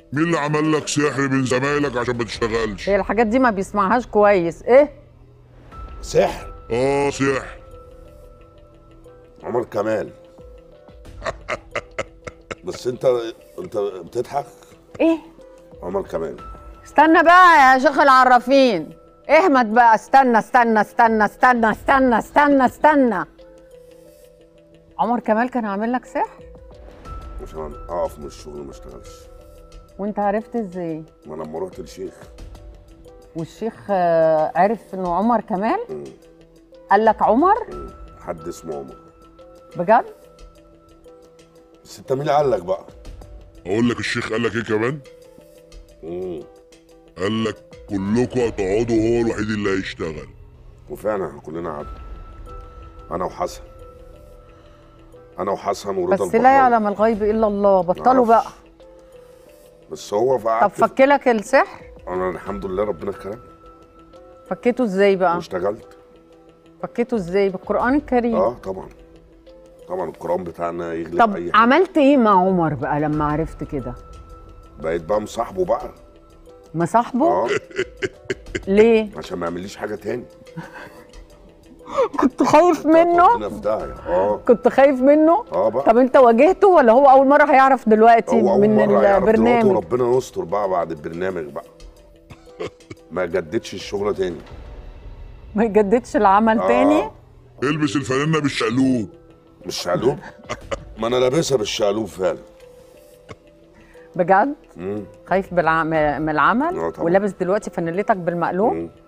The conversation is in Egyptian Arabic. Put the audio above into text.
مين اللي عمل لك سحر من زمايلك عشان ما تشتغلش هي الحاجات دي ما بيسمعهاش كويس ايه سحر اه سحر عمر كمال بس انت انت بتضحك ايه عمر كمال استنى بقى يا شيخ العرافين اهمت بقى استنى استنى استنى استنى استنى استنى استنى عمر كمال كان عامل لك سحر عشان اقف من الشغل ما اشتغلش وانت عرفت ازاي ما انا لما رحت للشيخ والشيخ آه، عرف انه عمر كمال قال لك عمر حد اسمه عمر بجد بس انت مين اللي قال لك بقى؟ اقول لك الشيخ قال لك ايه كمان مم. قال لك كلكم هتقعدوا هو الوحيد اللي هيشتغل وفعلا احنا كلنا قعدنا انا وحسن انا وحسن ورضا بس لا البحراوي. يعلم الغيب الا الله بطلوا بقى معرفش. بس هو طب فقعدت فكلك السحر انا الحمد لله ربنا كرم فكيته ازاي بقى واشتغلت فكيته ازاي بالقران الكريم اه طبعا طبعا القران بتاعنا يغلب طب اي حاجه عملت ايه مع عمر بقى لما عرفت كده بقيت بقى مصاحبه بقى مصاحبه اه ليه عشان ما يعمليش حاجه تاني كنت خايف منه ربنا في داهيه اه كنت خايف منه اه بقى طب انت واجهته ولا هو اول مره هيعرف دلوقتي هو أول من مرة يعرف دلوقتي البرنامج وربنا يستر بقى بعد البرنامج بقى ما جددش الشغل تاني ما يجددش العمل آه. تاني البس الفانلة بالشقلوب مش شقلوب ما انا لابسها بالشقلوب فعلا بجد مم. خايف بالع... من العمل آه طبعا. ولابس دلوقتي فانيلتك بالمقلوب مم.